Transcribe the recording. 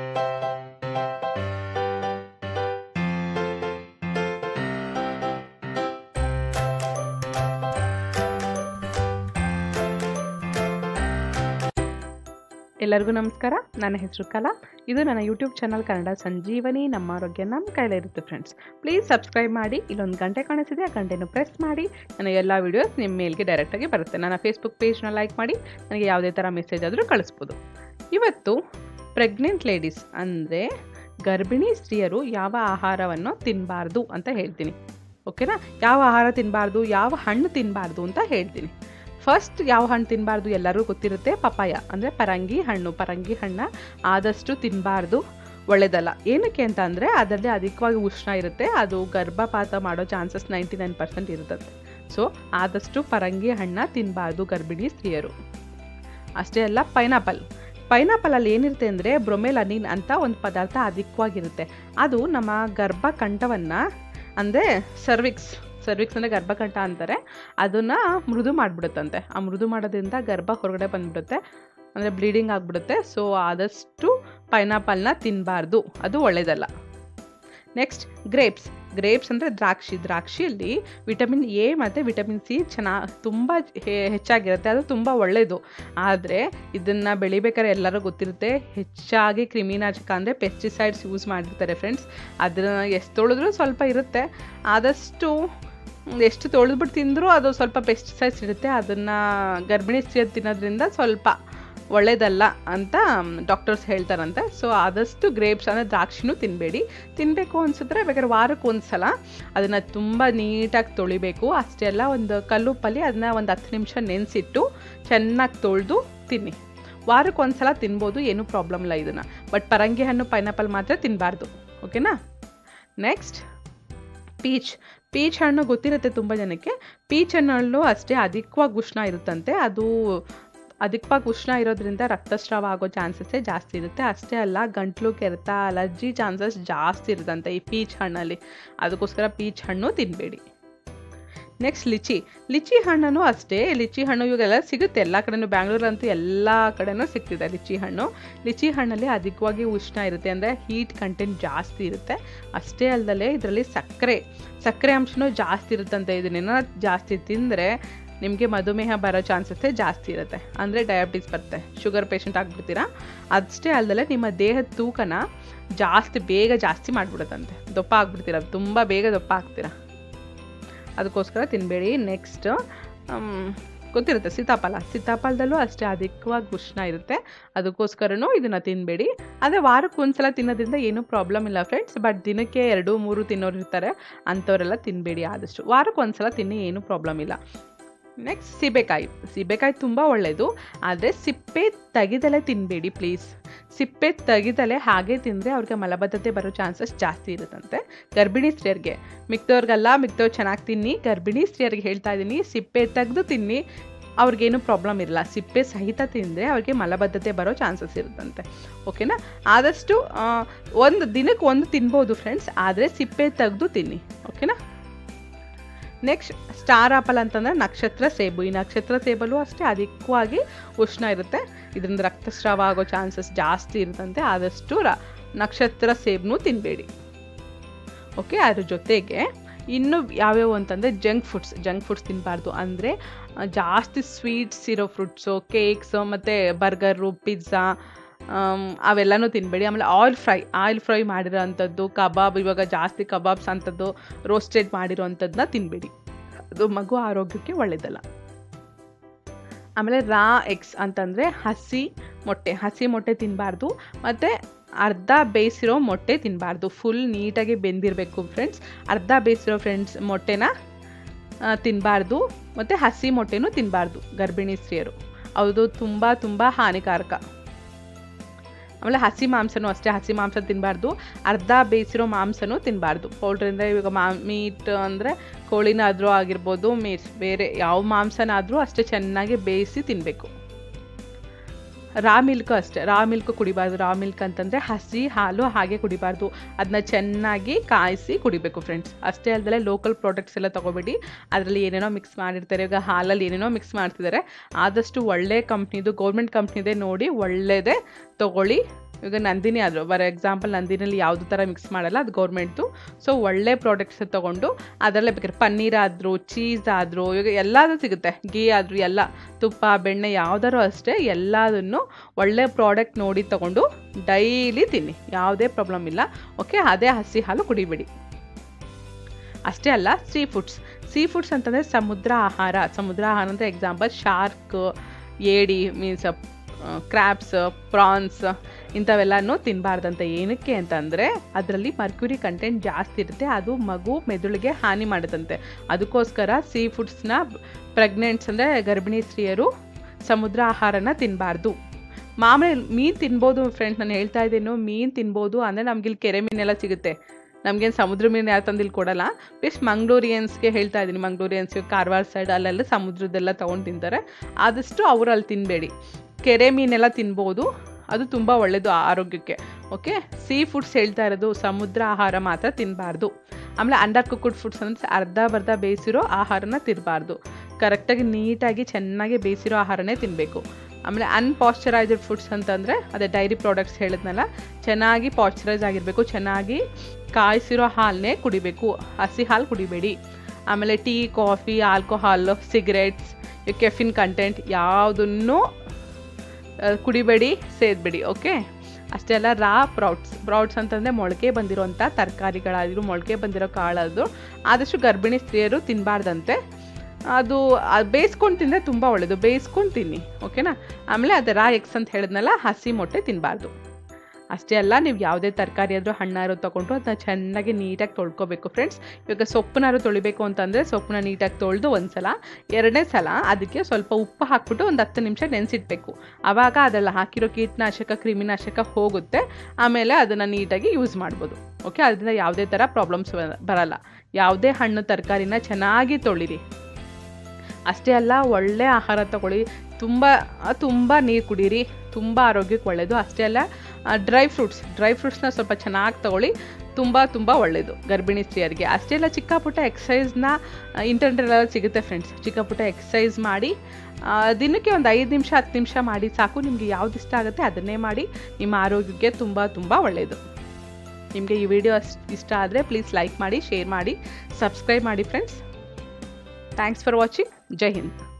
ಎಲ್ಲರಿಗೂ ನಮಸ್ಕಾರ ನನ್ನ ಹೆಸರು ಕಲಾ ಇದು ನನ್ನ ಯೂಟ್ಯೂಬ್ ಚಾನಲ್ ಕನ್ನಡ ಸಂಜೀವನಿ ನಮ್ಮ ಆರೋಗ್ಯ ನಮ್ಮ ಕೈಲಿರುತ್ತೆ ಫ್ರೆಂಡ್ಸ್ ಪ್ಲೀಸ್ ಸಬ್ಸ್ಕ್ರೈಬ್ ಮಾಡಿ ಇಲ್ಲೊಂದು ಗಂಟೆ ಕಾಣಿಸಿದೆ ಆ ಗಂಟೆನೂ ಪ್ರೆಸ್ ಮಾಡಿ ನನ್ನ ಎಲ್ಲ ವೀಡಿಯೋಸ್ ನಿಮ್ಮ ಮೇಲ್ಗೆ ಡೈರೆಕ್ಟಾಗಿ ಬರುತ್ತೆ ನನ್ನ ಫೇಸ್ಬುಕ್ ಪೇಜ್ನ ಲೈಕ್ ಮಾಡಿ ನನಗೆ ಯಾವುದೇ ಥರ ಮೆಸೇಜ್ ಆದರೂ ಕಳಿಸ್ಬೋದು ಇವತ್ತು ಪ್ರೆಗ್ನೆಂಟ್ ಲೇಡೀಸ್ ಅಂದರೆ ಗರ್ಭಿಣಿ ಸ್ತ್ರೀಯರು ಯಾವ ಆಹಾರವನ್ನು ತಿನ್ನಬಾರ್ದು ಅಂತ ಹೇಳ್ತೀನಿ ಓಕೆನಾ ಯಾವ ಆಹಾರ ತಿನ್ನಬಾರ್ದು ಯಾವ ಹಣ್ಣು ತಿನ್ನಬಾರ್ದು ಅಂತ ಹೇಳ್ತೀನಿ ಫಸ್ಟ್ ಯಾವ ಹಣ್ಣು ತಿನ್ನಬಾರ್ದು ಎಲ್ಲರಿಗೂ ಗೊತ್ತಿರುತ್ತೆ ಪಪಾಯ ಅಂದರೆ ಪರಂಗಿ ಹಣ್ಣು ಪರಂಗಿ ಹಣ್ಣ ಆದಷ್ಟು ತಿನ್ನಬಾರ್ದು ಒಳ್ಳೆಯದಲ್ಲ ಏನಕ್ಕೆ ಅಂತ ಅಂದರೆ ಅದರಲ್ಲಿ ಅಧಿಕವಾಗಿ ಉಷ್ಣ ಇರುತ್ತೆ ಅದು ಗರ್ಭಪಾತ ಮಾಡೋ ಚಾನ್ಸಸ್ ನೈಂಟಿ ನೈನ್ ಪರ್ಸೆಂಟ್ ಇರ್ತದೆ ಸೊ ಆದಷ್ಟು ಪರಂಗಿ ಹಣ್ಣ ತಿನ್ನಬಾರ್ದು ಗರ್ಭಿಣಿ ಸ್ತ್ರೀಯರು ಅಷ್ಟೇ ಅಲ್ಲ ಪೈನಾಪಲ್ ಪೈನಾಪಲಲ್ಲಿ ಏನಿರುತ್ತೆ ಅಂದರೆ ಬ್ರೊಮೆಲನಿನ್ ಅಂತ ಒಂದು ಪದಾರ್ಥ ಅಧಿಕವಾಗಿರುತ್ತೆ ಅದು ನಮ್ಮ ಗರ್ಭಕಂಠವನ್ನು ಅಂದರೆ ಸರ್ವಿಕ್ಸ್ ಸರ್ವಿಕ್ಸ್ ಅಂದರೆ ಗರ್ಭಕಂಠ ಅಂತಾರೆ ಅದನ್ನು ಮೃದು ಮಾಡಿಬಿಡುತ್ತಂತೆ ಆ ಮೃದು ಮಾಡೋದ್ರಿಂದ ಗರ್ಭ ಹೊರಗಡೆ ಬಂದ್ಬಿಡುತ್ತೆ ಅಂದರೆ ಬ್ಲೀಡಿಂಗ್ ಆಗಿಬಿಡುತ್ತೆ ಸೊ ಆದಷ್ಟು ಪೈನಾಪಲ್ನ ತಿನ್ನಬಾರ್ದು ಅದು ಒಳ್ಳೆಯದಲ್ಲ ನೆಕ್ಸ್ಟ್ ಗ್ರೇಪ್ಸ್ ಗ್ರೇಪ್ಸ್ ಅಂದರೆ ದ್ರಾಕ್ಷಿ ದ್ರಾಕ್ಷಿಯಲ್ಲಿ ವಿಟಮಿನ್ ಎ ಮತ್ತು ವಿಟಮಿನ್ ಸಿ ಚೆನ್ನಾಗಿ ತುಂಬ ಹೆಚ್ಚಾಗಿರುತ್ತೆ ಅದು ತುಂಬ ಒಳ್ಳೆಯದು ಆದರೆ ಇದನ್ನು ಬೆಳಿಬೇಕಾದ್ರೆ ಎಲ್ಲರೂ ಗೊತ್ತಿರುತ್ತೆ ಹೆಚ್ಚಾಗಿ ಕ್ರಿಮಿನಾಶಕ ಅಂದರೆ ಪೆಸ್ಟಿಸೈಡ್ಸ್ ಯೂಸ್ ಮಾಡಿರ್ತಾರೆ ಫ್ರೆಂಡ್ಸ್ ಅದನ್ನು ಎಷ್ಟು ತೊಳೆದ್ರೂ ಸ್ವಲ್ಪ ಇರುತ್ತೆ ಆದಷ್ಟು ಎಷ್ಟು ತೊಳೆದ್ಬಿಟ್ಟು ತಿಂದರೂ ಅದು ಸ್ವಲ್ಪ ಪೆಸ್ಟಿಸೈಡ್ಸ್ ಇರುತ್ತೆ ಅದನ್ನು ಗರ್ಭಿಣಿ ಸ್ತ್ರೀಯರು ತಿನ್ನೋದ್ರಿಂದ ಸ್ವಲ್ಪ ಒಳ್ಳೇದಲ್ಲ ಅಂತ ಡಾಕ್ಟರ್ಸ್ ಹೇಳ್ತಾರಂತೆ ಸೊ ಆದಷ್ಟು ಗ್ರೇಪ್ಸ್ ಅಂದರೆ ದ್ರಾಕ್ಷಿನೂ ತಿನ್ನಬೇಡಿ ತಿನ್ನಬೇಕು ಅನಿಸಿದ್ರೆ ಬೇಕಾದ್ರೆ ವಾರಕ್ಕೆ ಒಂದು ಸಲ ಅದನ್ನು ತುಂಬ ನೀಟಾಗಿ ತೊಳಿಬೇಕು ಅಷ್ಟೇ ಅಲ್ಲ ಒಂದು ಕಲ್ಲುಪ್ಪಲ್ಲಿ ಅದನ್ನ ಒಂದು ಹತ್ತು ನಿಮಿಷ ನೆನೆಸಿಟ್ಟು ಚೆನ್ನಾಗಿ ತೊಳೆದು ತಿನ್ನಿ ವಾರಕ್ಕೆ ಒಂದು ಸಲ ತಿನ್ಬೋದು ಏನೂ ಪ್ರಾಬ್ಲಮ್ ಇಲ್ಲ ಇದನ್ನು ಬಟ್ ಪರಂಗಿ ಹಣ್ಣು ಪೈನಾಪಲ್ ಮಾತ್ರ ತಿನ್ನಬಾರ್ದು ಓಕೆನಾ ನೆಕ್ಸ್ಟ್ ಪೀಚ್ ಪೀಚ್ ಹಣ್ಣು ಗೊತ್ತಿರುತ್ತೆ ತುಂಬ ಜನಕ್ಕೆ ಪೀಚ್ ಹಣ್ಣಲ್ಲೂ ಅಷ್ಟೇ ಅಧಿಕವಾಗಿ ಉಷ್ಣ ಇರುತ್ತಂತೆ ಅದು ಅಧಿಕವಾಗಿ ಉಷ್ಣ ಇರೋದ್ರಿಂದ ರಕ್ತಸ್ರಾವ ಆಗೋ ಚಾನ್ಸಸ್ಸೇ ಜಾಸ್ತಿ ಇರುತ್ತೆ ಅಷ್ಟೇ ಅಲ್ಲ ಗಂಟ್ಲು ಕೆರೆತ ಅಲರ್ಜಿ ಚಾನ್ಸಸ್ ಜಾಸ್ತಿ ಇರುತ್ತಂತೆ ಈ ಪೀಚ್ ಹಣ್ಣಲ್ಲಿ ಅದಕ್ಕೋಸ್ಕರ ಪೀಚ್ ಹಣ್ಣು ತಿನ್ನಬೇಡಿ ನೆಕ್ಸ್ಟ್ ಲಿಚಿ ಲಿಚಿ ಹಣ್ಣು ಅಷ್ಟೇ ಲಿಚಿ ಹಣ್ಣು ಇವಾಗೆಲ್ಲ ಸಿಗುತ್ತೆ ಎಲ್ಲ ಕಡೆನೂ ಬ್ಯಾಂಗ್ಳೂರಂತೂ ಎಲ್ಲ ಕಡೆನೂ ಸಿಗ್ತಿದೆ ಲಿಚಿ ಹಣ್ಣು ಲಿಚಿ ಹಣ್ಣಲ್ಲಿ ಅಧಿಕವಾಗಿ ಉಷ್ಣ ಇರುತ್ತೆ ಅಂದರೆ ಹೀಟ್ ಕಂಟೆಂಟ್ ಜಾಸ್ತಿ ಇರುತ್ತೆ ಅಷ್ಟೇ ಅಲ್ಲದೆ ಇದರಲ್ಲಿ ಸಕ್ಕರೆ ಸಕ್ಕರೆ ಅಂಶನೂ ಜಾಸ್ತಿ ಇರುತ್ತಂತೆ ಇದನ್ನೇನೋ ಜಾಸ್ತಿ ತಿಂದರೆ ನಿಮಗೆ ಮಧುಮೇಹ ಬರೋ ಚಾನ್ಸಸ್ಸೇ ಜಾಸ್ತಿ ಇರುತ್ತೆ ಅಂದರೆ ಡಯಾಬಿಟಿಸ್ ಬರುತ್ತೆ ಶುಗರ್ ಪೇಷಂಟ್ ಆಗಿಬಿಡ್ತೀರಾ ಅಷ್ಟೇ ಅಲ್ಲದೆ ನಿಮ್ಮ ದೇಹದ ತೂಕನ ಜಾಸ್ತಿ ಬೇಗ ಜಾಸ್ತಿ ಮಾಡಿಬಿಡುತ್ತಂತೆ ದಪ್ಪ ಆಗಿಬಿಡ್ತೀರ ತುಂಬ ಬೇಗ ದಪ್ಪ ಆಗ್ತೀರಾ ಅದಕ್ಕೋಸ್ಕರ ತಿನ್ನಬೇಡಿ ನೆಕ್ಸ್ಟ್ ಗೊತ್ತಿರುತ್ತೆ ಸೀತಾಫಲ ಸೀತಾಫಲದಲ್ಲೂ ಅಷ್ಟೇ ಅಧಿಕವಾಗಿ ಉಷ್ಣ ಇರುತ್ತೆ ಅದಕ್ಕೋಸ್ಕರನೂ ಇದನ್ನು ತಿನ್ನಬೇಡಿ ಆದರೆ ವಾರಕ್ಕೆ ಒಂದ್ಸಲ ತಿನ್ನೋದ್ರಿಂದ ಏನೂ ಪ್ರಾಬ್ಲಮ್ ಇಲ್ಲ ಫ್ರೆಂಡ್ಸ್ ಬಟ್ ದಿನಕ್ಕೆ ಎರಡು ಮೂರು ತಿನ್ನೋರು ಇರ್ತಾರೆ ಅಂಥವರೆಲ್ಲ ತಿನ್ನಬೇಡಿ ಆದಷ್ಟು ವಾರಕ್ಕೆ ಒಂದ್ಸಲ ತಿನ್ನಿ ಏನೂ ಪ್ರಾಬ್ಲಮ್ ಇಲ್ಲ ನೆಕ್ಸ್ಟ್ ಸೀಬೆಕಾಯಿ ಸೀಬೆಕಾಯಿ ತುಂಬ ಒಳ್ಳೆಯದು ಆದರೆ ಸಿಪ್ಪೆ ತೆಗಿದಲೇ ತಿನ್ನಬೇಡಿ ಪ್ಲೀಸ್ ಸಿಪ್ಪೆ ತೆಗಿದಲೇ ಹಾಗೆ ತಿಂದರೆ ಅವ್ರಿಗೆ ಮಲಬದ್ಧತೆ ಬರೋ ಚಾನ್ಸಸ್ ಜಾಸ್ತಿ ಇರುತ್ತಂತೆ ಗರ್ಭಿಣಿ ಸ್ತ್ರೀಯರಿಗೆ ಮಿಕ್ದವ್ರಿಗೆಲ್ಲ ಮಿಕ್ದವ್ರು ಚೆನ್ನಾಗಿ ತಿನ್ನಿ ಗರ್ಭಿಣಿ ಸ್ತ್ರೀಯರಿಗೆ ಹೇಳ್ತಾ ಇದ್ದೀನಿ ಸಿಪ್ಪೆ ತೆಗೆದು ತಿನ್ನಿ ಅವ್ರಿಗೇನು ಪ್ರಾಬ್ಲಮ್ ಇರಲ್ಲ ಸಿಪ್ಪೆ ಸಹಿತ ತಿಂದರೆ ಅವ್ರಿಗೆ ಮಲಬದ್ಧತೆ ಬರೋ ಚಾನ್ಸಸ್ ಇರುತ್ತಂತೆ ಓಕೆನಾ ಆದಷ್ಟು ಒಂದು ದಿನಕ್ಕೆ ಒಂದು ತಿನ್ಬೋದು ಫ್ರೆಂಡ್ಸ್ ಆದರೆ ಸಿಪ್ಪೆ ತೆಗೆದು ತಿನ್ನಿ ಓಕೆನಾ ನೆಕ್ಸ್ಟ್ ಸ್ಟಾರ್ ಆಪಲ್ ಅಂತಂದರೆ ನಕ್ಷತ್ರ ಸೇಬು ಈ ನಕ್ಷತ್ರ ಸೇಬಲ್ಲೂ ಅಷ್ಟೇ ಅಧಿಕವಾಗಿ ಉಷ್ಣ ಇರುತ್ತೆ ಇದರಿಂದ ರಕ್ತಸ್ರಾವ ಆಗೋ ಚಾನ್ಸಸ್ ಜಾಸ್ತಿ ಇರುತ್ತಂತೆ ಆದಷ್ಟು ರ ನಕ್ಷತ್ರ ಸೇಬನ್ನು ತಿನ್ನಬೇಡಿ ಓಕೆ ಅದ್ರ ಜೊತೆಗೆ ಇನ್ನು ಯಾವ್ಯಾವು ಅಂತಂದರೆ ಜಂಕ್ ಫುಡ್ಸ್ ಜಂಕ್ ಫುಡ್ಸ್ ತಿನ್ನಬಾರ್ದು ಅಂದರೆ ಜಾಸ್ತಿ ಸ್ವೀಟ್ಸ್ ಇರೋ ಫ್ರೂಟ್ಸು ಕೇಕ್ಸು ಮತ್ತು ಬರ್ಗರು ಪಿಜ್ಜಾ ಅವೆಲ್ಲನೂ ತಿನ್ನಬೇಡಿ ಆಮೇಲೆ ಆಯಿಲ್ ಫ್ರೈ ಆಯಿಲ್ ಫ್ರೈ ಮಾಡಿರೋ ಅಂಥದ್ದು ಕಬಾಬ್ ಇವಾಗ ಜಾಸ್ತಿ ಕಬಾಬ್ಸ್ ಅಂಥದ್ದು ರೋಸ್ಟೆಡ್ ಮಾಡಿರೋ ಅಂಥದ್ದನ್ನ ತಿನ್ನಬೇಡಿ ಅದು ಮಗು ಆರೋಗ್ಯಕ್ಕೆ ಒಳ್ಳೆಯದಲ್ಲ ಆಮೇಲೆ ರಾ ಎಗ್ಸ್ ಅಂತಂದರೆ ಹಸಿ ಮೊಟ್ಟೆ ಹಸಿ ಮೊಟ್ಟೆ ತಿನ್ನಬಾರ್ದು ಮತ್ತು ಅರ್ಧ ಬೇಯಿಸಿರೋ ಮೊಟ್ಟೆ ತಿನ್ನಬಾರ್ದು ಫುಲ್ ನೀಟಾಗಿ ಬೆಂದಿರಬೇಕು ಫ್ರೆಂಡ್ಸ್ ಅರ್ಧ ಬೇಯಿಸಿರೋ ಫ್ರೆಂಡ್ಸ್ ಮೊಟ್ಟೆನ ತಿನ್ನಬಾರ್ದು ಮತ್ತು ಹಸಿ ಮೊಟ್ಟೆನೂ ತಿನ್ನಬಾರ್ದು ಗರ್ಭಿಣಿ ಸ್ತ್ರೀಯರು ಅದು ತುಂಬ ತುಂಬ ಹಾನಿಕಾರಕ ಆಮೇಲೆ ಹಸಿ ಮಾಂಸನೂ ಅಷ್ಟೇ ಹಸಿ ಮಾಂಸ ತಿನ್ನಬಾರ್ದು ಅರ್ಧ ಬೇಯಿಸಿರೋ ಮಾಂಸನೂ ತಿನ್ನಬಾರ್ದು ಪೌಲ್ಟ್ರಿಂದ ಇವಾಗ ಮಾ ಮೀಟ್ ಅಂದರೆ ಕೋಳಿನಾದರೂ ಆಗಿರ್ಬೋದು ಮೀಟ್ ಬೇರೆ ಯಾವ ಮಾಂಸನಾದರೂ ಅಷ್ಟೇ ಚೆನ್ನಾಗಿ ಬೇಯಿಸಿ ತಿನ್ನಬೇಕು ರಾ ಮಿಲ್ಕು ಅಷ್ಟೇ ರಾ ಮಿಲ್ಕು ಕುಡಿಬಾರ್ದು ರಾ ಮಿಲ್ಕ್ ಅಂತಂದರೆ ಹಸಿ ಹಾಲು ಹಾಗೆ ಕುಡಿಬಾರ್ದು ಅದನ್ನ ಚೆನ್ನಾಗಿ ಕಾಯಿಸಿ ಕುಡಿಬೇಕು ಫ್ರೆಂಡ್ಸ್ ಅಷ್ಟೇ ಅಲ್ಲದೆ ಲೋಕಲ್ ಪ್ರಾಡಕ್ಟ್ಸ್ ಎಲ್ಲ ತೊಗೊಬೇಡಿ ಅದರಲ್ಲಿ ಏನೇನೋ ಮಿಕ್ಸ್ ಮಾಡಿರ್ತಾರೆ ಈಗ ಹಾಲಲ್ಲಿ ಏನೇನೋ ಮಿಕ್ಸ್ ಮಾಡ್ತಿದ್ದಾರೆ ಆದಷ್ಟು ಒಳ್ಳೆ ಕಂಪ್ನಿದು ಗೌರ್ಮೆಂಟ್ ಕಂಪ್ನಿದೇ ನೋಡಿ ಒಳ್ಳೆಯದೇ ತೊಗೊಳ್ಳಿ ಇವಾಗ ನಂದಿನಿ ಆದರೂ ಫಾರ್ ಎಕ್ಸಾಂಪಲ್ ನಂದಿನಲ್ಲಿ ಯಾವುದು ಥರ ಮಿಕ್ಸ್ ಮಾಡಲ್ಲ ಅದು ಗೌರ್ಮೆಂಟ್ದು ಸೊ ಒಳ್ಳೆ ಪ್ರಾಡಕ್ಟ್ಸ್ ತೊಗೊಂಡು ಅದರಲ್ಲೇ ಬೇಕಾದ್ರೆ ಪನ್ನೀರ್ ಆದರೂ ಚೀಸ್ ಆದರೂ ಇವಾಗ ಎಲ್ಲದೂ ಸಿಗುತ್ತೆ ಗೀ ಆದರೂ ಎಲ್ಲ ತುಪ್ಪ ಬೆಣ್ಣೆ ಯಾವ್ದಾದ್ರು ಅಷ್ಟೇ ಎಲ್ಲದನ್ನು ಒಳ್ಳೆ ಪ್ರಾಡಕ್ಟ್ ನೋಡಿ ತೊಗೊಂಡು ಡೈಲಿ ತಿನ್ನಿ ಯಾವುದೇ ಪ್ರಾಬ್ಲಮ್ ಇಲ್ಲ ಓಕೆ ಅದೇ ಹಸಿ ಹಾಲು ಕುಡಿಬೇಡಿ ಅಷ್ಟೇ ಅಲ್ಲ ಸೀ ಫುಡ್ಸ್ ಸೀ ಫುಡ್ಸ್ ಅಂತಂದರೆ ಸಮುದ್ರ ಆಹಾರ ಸಮುದ್ರ ಆಹಾರ ಅಂದರೆ ಎಕ್ಸಾಂಪಲ್ ಶಾರ್ಕ್ ಏಡಿ ಮೀನ್ಸ್ ಕ್ರ್ಯಾಬ್ಸ್ ಪ್ರಾನ್ಸ್ ಇಂಥವೆಲ್ಲನೂ ತಿನ್ನಬಾರ್ದಂತೆ ಏನಕ್ಕೆ ಅಂತಂದರೆ ಅದರಲ್ಲಿ ಮರ್ಕ್ಯುರಿ ಕಂಟೆಂಟ್ ಜಾಸ್ತಿ ಇರುತ್ತೆ ಅದು ಮಗು ಮೆದುಳಿಗೆ ಹಾನಿ ಮಾಡುತ್ತಂತೆ ಅದಕ್ಕೋಸ್ಕರ ಸೀ ಫುಡ್ಸ್ನ ಪ್ರೆಗ್ನೆಂಟ್ಸ್ ಅಂದರೆ ಗರ್ಭಿಣಿ ಸ್ತ್ರೀಯರು ಸಮುದ್ರ ಆಹಾರನ ತಿನ್ನಬಾರ್ದು ಮಾಮೂಲಿ ಮೀನು ತಿನ್ಬೋದು ಫ್ರೆಂಡ್ಸ್ ನಾನು ಹೇಳ್ತಾ ಇದ್ದೇನು ಮೀನು ತಿನ್ಬೋದು ಅಂದರೆ ನಮ್ಗಿಲ್ಲಿ ಕೆರೆ ಮೀನೆಲ್ಲ ಸಿಗುತ್ತೆ ನಮಗೇನು ಸಮುದ್ರ ಮೀನು ಯಾವ ತಂದಿಲ್ಲಿ ಕೊಡಲ್ಲ ಪ್ಲೀಸ್ ಮಂಗ್ಳೂರಿಯನ್ಸ್ಗೆ ಹೇಳ್ತಾ ಇದ್ದೀನಿ ಮಂಗ್ಳೂರಿಯನ್ಸ್ ಕಾರವಾರ ಸೈಡ್ ಅಲ್ಲೆಲ್ಲ ಸಮುದ್ರದ್ದೆಲ್ಲ ತೊಗೊಂಡು ತಿಂತಾರೆ ಆದಷ್ಟು ಅವರು ಅಲ್ಲಿ ತಿನ್ನಬೇಡಿ ಕೆರೆ ಮೀನೆಲ್ಲ ತಿನ್ಬೋದು ಅದು ತುಂಬ ಒಳ್ಳೆಯದು ಆರೋಗ್ಯಕ್ಕೆ ಓಕೆ ಸೀ ಫುಡ್ಸ್ ಹೇಳ್ತಾ ಇರೋದು ಸಮುದ್ರ ಆಹಾರ ಮಾತ್ರ ತಿನ್ನಬಾರ್ದು ಆಮೇಲೆ ಅಂಡರ್ ಕುಕ್ಡ್ ಫುಡ್ಸ್ ಅಂದರೆ ಅರ್ಧ ಬರ್ಧ ಬೇಯಿಸಿರೋ ಆಹಾರನ ತಿನ್ನಬಾರ್ದು ಕರೆಕ್ಟಾಗಿ ನೀಟಾಗಿ ಚೆನ್ನಾಗಿ ಬೇಯಿಸಿರೋ ಆಹಾರನೇ ತಿನ್ನಬೇಕು ಆಮೇಲೆ ಅನ್ಪಾಶ್ಚರೈಸ್ಡ್ ಫುಡ್ಸ್ ಅಂತಂದರೆ ಅದೇ ಡೈರಿ ಪ್ರಾಡಕ್ಟ್ಸ್ ಹೇಳಿದ್ನಲ್ಲ ಚೆನ್ನಾಗಿ ಪಾಶ್ಚರೈಸ್ ಆಗಿರಬೇಕು ಚೆನ್ನಾಗಿ ಕಾಯಿಸಿರೋ ಹಾಲನ್ನೇ ಕುಡಿಬೇಕು ಹಸಿ ಹಾಲು ಕುಡಿಬೇಡಿ ಆಮೇಲೆ tea coffee alcohol cigarettes caffeine content ಯಾವುದನ್ನು ಕುಡಿಬೇಡಿ ಸೇದಬೇಡಿ ಓಕೆ ಅಷ್ಟೇ ಅಲ್ಲ ರಾ ಪ್ರೌಟ್ಸ್ ಪ್ರೌಟ್ಸ್ ಅಂತಂದರೆ ಮೊಳಕೆ ಬಂದಿರೋಂಥ ತರಕಾರಿಗಳಾದರೂ ಮೊಳಕೆ ಬಂದಿರೋ ಕಾಳಾದರೂ ಆದಷ್ಟು ಗರ್ಭಿಣಿ ಸ್ತ್ರೀಯರು ತಿನ್ನಬಾರ್ದಂತೆ ಅದು ಬೇಯಿಸ್ಕೊಂಡು ತಿಂದರೆ ತುಂಬ ಒಳ್ಳೆಯದು ಬೇಯಿಸ್ಕೊಂಡು ತಿನ್ನಿ ಓಕೆನಾ ಆಮೇಲೆ ಅದು ರಾ ಎಗ್ಸ್ ಅಂತ ಹೇಳಿದ್ನಲ್ಲ ಹಸಿ ಮೊಟ್ಟೆ ತಿನ್ನಬಾರ್ದು ಅಷ್ಟೇ ಅಲ್ಲ ನೀವು ಯಾವುದೇ ತರಕಾರಿ ಆದರೂ ಹಣ್ಣಾರು ತೊಗೊಂಡು ಅದನ್ನ ಚೆನ್ನಾಗಿ ನೀಟಾಗಿ ತೊಳ್ಕೊಬೇಕು ಫ್ರೆಂಡ್ಸ್ ಇವಾಗ ಸೊಪ್ಪನಾರು ತೊಳಿಬೇಕು ಅಂತಂದರೆ ಸೊಪ್ಪನ್ನ ನೀಟಾಗಿ ತೊಳೆದು ಒಂದು ಸಲ ಎರಡನೇ ಸಲ ಅದಕ್ಕೆ ಸ್ವಲ್ಪ ಉಪ್ಪು ಹಾಕ್ಬಿಟ್ಟು ಒಂದು ಹತ್ತು ನಿಮಿಷ ನೆನೆಸಿಡ್ಬೇಕು ಆವಾಗ ಅದೆಲ್ಲ ಹಾಕಿರೋ ಕೀಟನಾಶಕ ಕ್ರಿಮಿನಾಶಕ ಹೋಗುತ್ತೆ ಆಮೇಲೆ ಅದನ್ನು ನೀಟಾಗಿ ಯೂಸ್ ಮಾಡ್ಬೋದು ಓಕೆ ಅದರಿಂದ ಯಾವುದೇ ಥರ ಪ್ರಾಬ್ಲಮ್ಸ್ ಬರಲ್ಲ ಯಾವುದೇ ಹಣ್ಣು ತರಕಾರಿನ ಚೆನ್ನಾಗಿ ತೊಳಿರಿ ಅಷ್ಟೇ ಅಲ್ಲ ಒಳ್ಳೆ ಆಹಾರ ತಗೊಳ್ಳಿ ತುಂಬ ತುಂಬ ನೀರು ಕುಡೀರಿ ತುಂಬ ಆರೋಗ್ಯಕ್ಕೆ ಒಳ್ಳೆಯದು ಅಷ್ಟೇ ಅಲ್ಲ ಡ್ರೈ ಫ್ರೂಟ್ಸ್ ಡ್ರೈ ಫ್ರೂಟ್ಸ್ನ ಸ್ವಲ್ಪ ಚೆನ್ನಾಗಿ ತಗೊಳ್ಳಿ ತುಂಬ ತುಂಬ ಒಳ್ಳೆಯದು ಗರ್ಭಿಣಿ ಸ್ತ್ರೀಯರಿಗೆ ಅಷ್ಟೇ ಅಲ್ಲ ಚಿಕ್ಕ ಪುಟ್ಟ ಎಕ್ಸಸೈಸ್ನ ಇಂಟರ್ನೆಟೆಲ್ಲ ಸಿಗುತ್ತೆ ಫ್ರೆಂಡ್ಸ್ ಚಿಕ್ಕ ಪುಟ್ಟ ಎಕ್ಸಸೈಸ್ ಮಾಡಿ ದಿನಕ್ಕೆ ಒಂದು ಐದು ನಿಮಿಷ ಹತ್ತು ನಿಮಿಷ ಮಾಡಿ ಸಾಕು ನಿಮಗೆ ಯಾವ್ದು ಇಷ್ಟ ಆಗುತ್ತೆ ಅದನ್ನೇ ಮಾಡಿ ನಿಮ್ಮ ಆರೋಗ್ಯಕ್ಕೆ ತುಂಬ ತುಂಬ ಒಳ್ಳೆಯದು ನಿಮಗೆ ಈ ವಿಡಿಯೋ ಅಷ್ಟು ಇಷ್ಟ ಆದರೆ ಪ್ಲೀಸ್ ಲೈಕ್ ಮಾಡಿ ಶೇರ್ ಮಾಡಿ ಸಬ್ಸ್ಕ್ರೈಬ್ ಮಾಡಿ friends thanks for watching Jai Hind